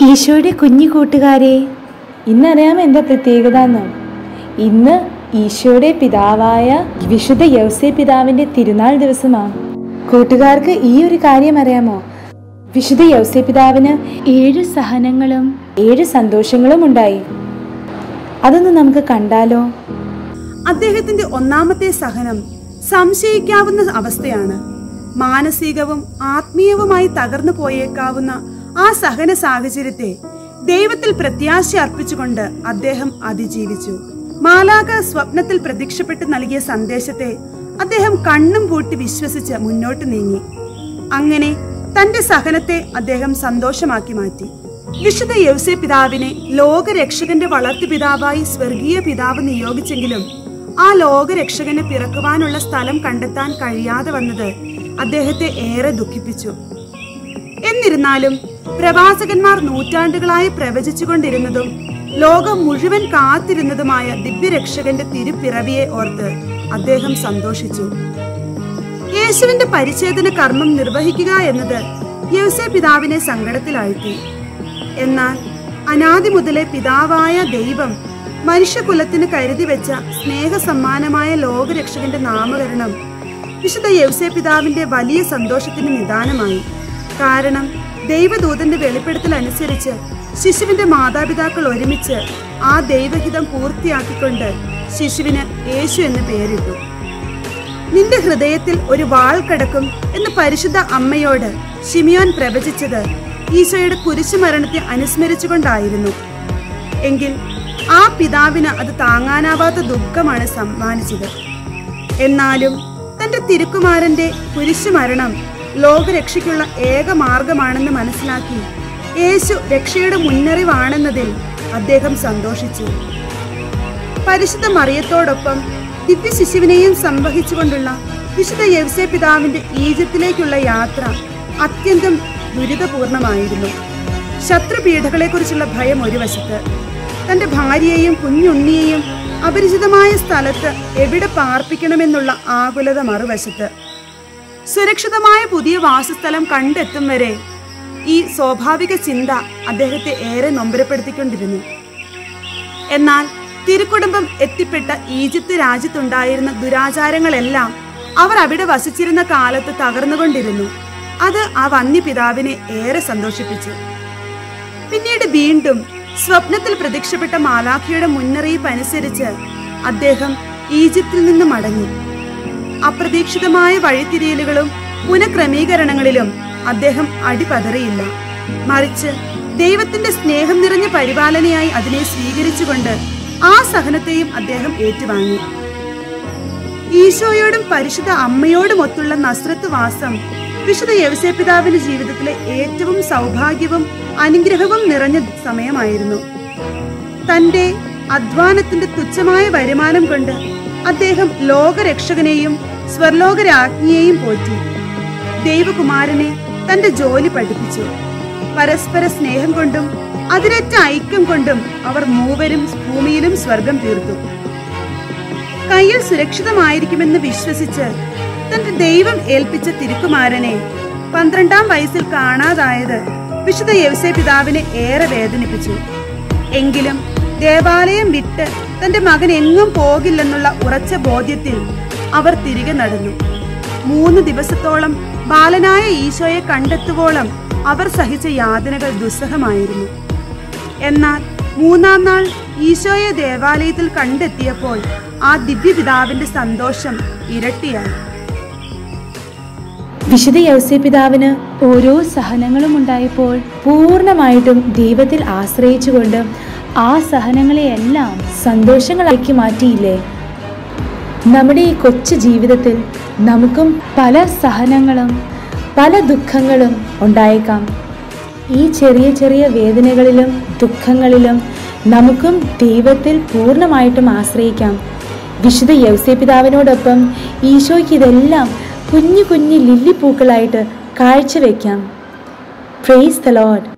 ഈശോയുടെ കുഞ്ഞു കൂട്ടുകാരെ ഇന്നറിയാമോ എന്താ പ്രത്യേകത എന്ന് ഇന്ന് ഈശോയുടെ പിതാവായ വിശുദ്ധ യൗസേ പിതാവിന്റെ തിരുനാൾ ദിവസമാണ് കൂട്ടുകാർക്ക് ഈ ഒരു കാര്യം അറിയാമോ വിശുദ്ധ യൗസേ പിതാവിന് ഏഴ് സഹനങ്ങളും ഏഴ് സന്തോഷങ്ങളും ഉണ്ടായി അതൊന്ന് നമുക്ക് കണ്ടാലോ അദ്ദേഹത്തിന്റെ ഒന്നാമത്തെ സഹനം സംശയിക്കാവുന്ന അവസ്ഥയാണ് മാനസികവും ആത്മീയവുമായി തകർന്നു പോയേക്കാവുന്ന ആ സഹന സാഹചര്യത്തെ ദൈവത്തിൽ പ്രത്യാശ അർപ്പിച്ചുകൊണ്ട് അദ്ദേഹം അതിജീവിച്ചു മാലാക സ്വപ്നത്തിൽ പ്രത്യക്ഷപ്പെട്ട് നൽകിയ സന്ദേശത്തെ അദ്ദേഹം കണ്ണും പൂട്ടി വിശ്വസിച്ച് മുന്നോട്ട് നീങ്ങി അങ്ങനെ തന്റെ സഹനത്തെ അദ്ദേഹം സന്തോഷമാക്കി മാറ്റി വിശുദ്ധ യൗസെ പിതാവിനെ ലോകരക്ഷകന്റെ വളർത്തു പിതാവായി സ്വർഗീയ പിതാവ് നിയോഗിച്ചെങ്കിലും ആ ലോകരക്ഷകന് പിറക്കുവാനുള്ള സ്ഥലം കണ്ടെത്താൻ കഴിയാതെ വന്നത് അദ്ദേഹത്തെ ഏറെ ദുഃഖിപ്പിച്ചു എന്നിരുന്നാലും പ്രവാചകന്മാർ നൂറ്റാണ്ടുകളായി പ്രവചിച്ചുകൊണ്ടിരുന്നതും ലോകം മുഴുവൻ കാത്തിരുന്നതുമായ ദിവ്യരക്ഷകന്റെ തിരുപ്പിറവിയെ ഓർത്ത് അദ്ദേഹം സന്തോഷിച്ചു യേശുവിന്റെ പരിച്ഛേദന കർമ്മം നിർവഹിക്കുക എന്നത് യൗസെ പിതാവിനെ സങ്കടത്തിലാഴ്ത്തി എന്നാൽ അനാദി മുതലേ പിതാവായ ദൈവം മനുഷ്യകുലത്തിന് കരുതി വെച്ച സ്നേഹസമ്മാനമായ ലോകരക്ഷകന്റെ നാമകരണം വിശുദ്ധ യൗസെ പിതാവിന്റെ വലിയ സന്തോഷത്തിന് നിദാനമായി കാരണം ദൈവദൂതന്റെ വെളിപ്പെടുത്തൽ അനുസരിച്ച് ശിശുവിന്റെ മാതാപിതാക്കൾ ഒരുമിച്ച് ആ ദൈവഹിതം പൂർത്തിയാക്കിക്കൊണ്ട് ശിശുവിന് യേശു എന്ന് പേരിട്ടു നിന്റെ ഹൃദയത്തിൽ ഒരു വാൾ കിടക്കും എന്ന് പരിശുദ്ധ അമ്മയോട് ഷിമിയോൻ പ്രവചിച്ചത് ഈശോയുടെ കുരിശുമരണത്തെ അനുസ്മരിച്ചുകൊണ്ടായിരുന്നു എങ്കിൽ ആ പിതാവിന് അത് താങ്ങാനാവാത്ത ദുഃഖമാണ് സമ്മാനിച്ചത് എന്നാലും തന്റെ തിരുക്കുമാരന്റെ കുരിശുമരണം ലോകരക്ഷയ്ക്കുള്ള ഏക മാർഗമാണെന്ന് മനസ്സിലാക്കി യേശു രക്ഷയുടെ മുന്നറിവാണെന്നതിൽ അദ്ദേഹം സന്തോഷിച്ചു പരിശുദ്ധ മറിയത്തോടൊപ്പം ദിവ്യ ശിശുവിനെയും സംവഹിച്ചുകൊണ്ടുള്ള വിശുദ്ധ യവ്സെ പിതാവിന്റെ ഈജിപ്തിലേക്കുള്ള യാത്ര അത്യന്തം ദുരിതപൂർണമായിരുന്നു ശത്രുപീഠകളെക്കുറിച്ചുള്ള ഭയം ഒരു വശത്ത് തന്റെ ഭാര്യയെയും കുഞ്ഞുണ്ണിയെയും അപരിചിതമായ സ്ഥലത്ത് എവിടെ പാർപ്പിക്കണമെന്നുള്ള ആകുലത മറുവശത്ത് സുരക്ഷിതമായ പുതിയ വാസസ്ഥലം കണ്ടെത്തും വരെ ഈ സ്വാഭാവിക ചിന്ത അദ്ദേഹത്തെ ഏറെ നൊമ്പരപ്പെടുത്തിക്കൊണ്ടിരുന്നു എന്നാൽ തിരുക്കുടുംബം എത്തിപ്പെട്ട ഈജിപ്ത് രാജ്യത്തുണ്ടായിരുന്ന ദുരാചാരങ്ങളെല്ലാം അവർ അവിടെ വസിച്ചിരുന്ന കാലത്ത് തകർന്നുകൊണ്ടിരുന്നു അത് ആ വന്യ പിതാവിനെ ഏറെ സന്തോഷിപ്പിച്ചു പിന്നീട് വീണ്ടും സ്വപ്നത്തിൽ പ്രത്യക്ഷപ്പെട്ട മാലാഖിയുടെ മുന്നറിയിപ്പ് അനുസരിച്ച് അദ്ദേഹം ഈജിപ്തിൽ നിന്ന് മടങ്ങി അപ്രതീക്ഷിതമായ വഴിത്തിരിയലുകളും പുനഃക്രമീകരണങ്ങളിലും അദ്ദേഹം അടിപതറിയില്ല മറിച്ച് ദൈവത്തിന്റെ സ്നേഹം നിറഞ്ഞ പരിപാലനയായി അതിനെ സ്വീകരിച്ചുകൊണ്ട് ആ സഹനത്തെയും അദ്ദേഹം ഏറ്റുവാങ്ങി ഈശോയോടും പരിശുദ്ധ അമ്മയോടും ഒത്തുള്ള നസ്രത്ത് വാസം വിശുദ്ധ യവസേ പിതാവിന്റെ ജീവിതത്തിലെ ഏറ്റവും സൗഭാഗ്യവും അനുഗ്രഹവും നിറഞ്ഞ സമയമായിരുന്നു തന്റെ അധ്വാനത്തിന്റെ തുച്ഛമായ വരുമാനം കൊണ്ട് അദ്ദേഹം ലോകരക്ഷകനെയും സ്വർലോകരാജ്ഞിയെയും പോറ്റി ദൈവകുമാരനെ തന്റെ ജോലി പഠിപ്പിച്ചു പരസ്പര സ്നേഹം കൊണ്ടും അതിരറ്റ ഐക്യം കൊണ്ടും അവർ മൂവരും ഭൂമിയിലും സ്വർഗം തീർത്തു കയ്യിൽ സുരക്ഷിതമായിരിക്കുമെന്ന് വിശ്വസിച്ച് തന്റെ ദൈവം ഏൽപ്പിച്ച തിരുക്കുമാരനെ പന്ത്രണ്ടാം വയസ്സിൽ കാണാതായത് വിശുദ്ധ യവസേ പിതാവിനെ ഏറെ വേദനിപ്പിച്ചു എങ്കിലും ദേവാലയം വിട്ട് തന്റെ മകൻ എങ്ങും പോകില്ലെന്നുള്ള ഉറച്ച ബോധ്യത്തിൽ അവർ തിരികെ നടന്നു മൂന്ന് ദിവസത്തോളം ബാലനായ ഈശോയെ കണ്ടെത്തുവോളം അവർ സഹിച്ച യാതനകൾ ദുസ്സഹമായിരുന്നു എന്നാൽ മൂന്നാം നാൾ ഈശോയെ ദേവാലയത്തിൽ കണ്ടെത്തിയപ്പോൾ ആ ദിവ്യപിതാവിന്റെ സന്തോഷം ഇരട്ടിയായി വിശുദ്ധ യൗസേ പിതാവിന് ഓരോ സഹനങ്ങളും ഉണ്ടായപ്പോൾ പൂർണ്ണമായിട്ടും ദൈവത്തിൽ ആശ്രയിച്ചുകൊണ്ട് ആ സഹനങ്ങളെയെല്ലാം സന്തോഷങ്ങളാക്കി മാറ്റിയില്ലേ നമ്മുടെ ഈ കൊച്ചു ജീവിതത്തിൽ നമുക്കും പല സഹനങ്ങളും പല ദുഃഖങ്ങളും ഉണ്ടായേക്കാം ഈ ചെറിയ ചെറിയ വേദനകളിലും ദുഃഖങ്ങളിലും നമുക്കും ദൈവത്തിൽ പൂർണ്ണമായിട്ടും ആശ്രയിക്കാം വിശുദ്ധ യൗസേ പിതാവിനോടൊപ്പം ഈശോയ്ക്ക് ഇതെല്ലാം കുഞ്ഞു കുഞ്ഞു ലില്ലിപ്പൂക്കളായിട്ട് കാഴ്ചവെക്കാം പ്രേസ് ദ ലോഡ്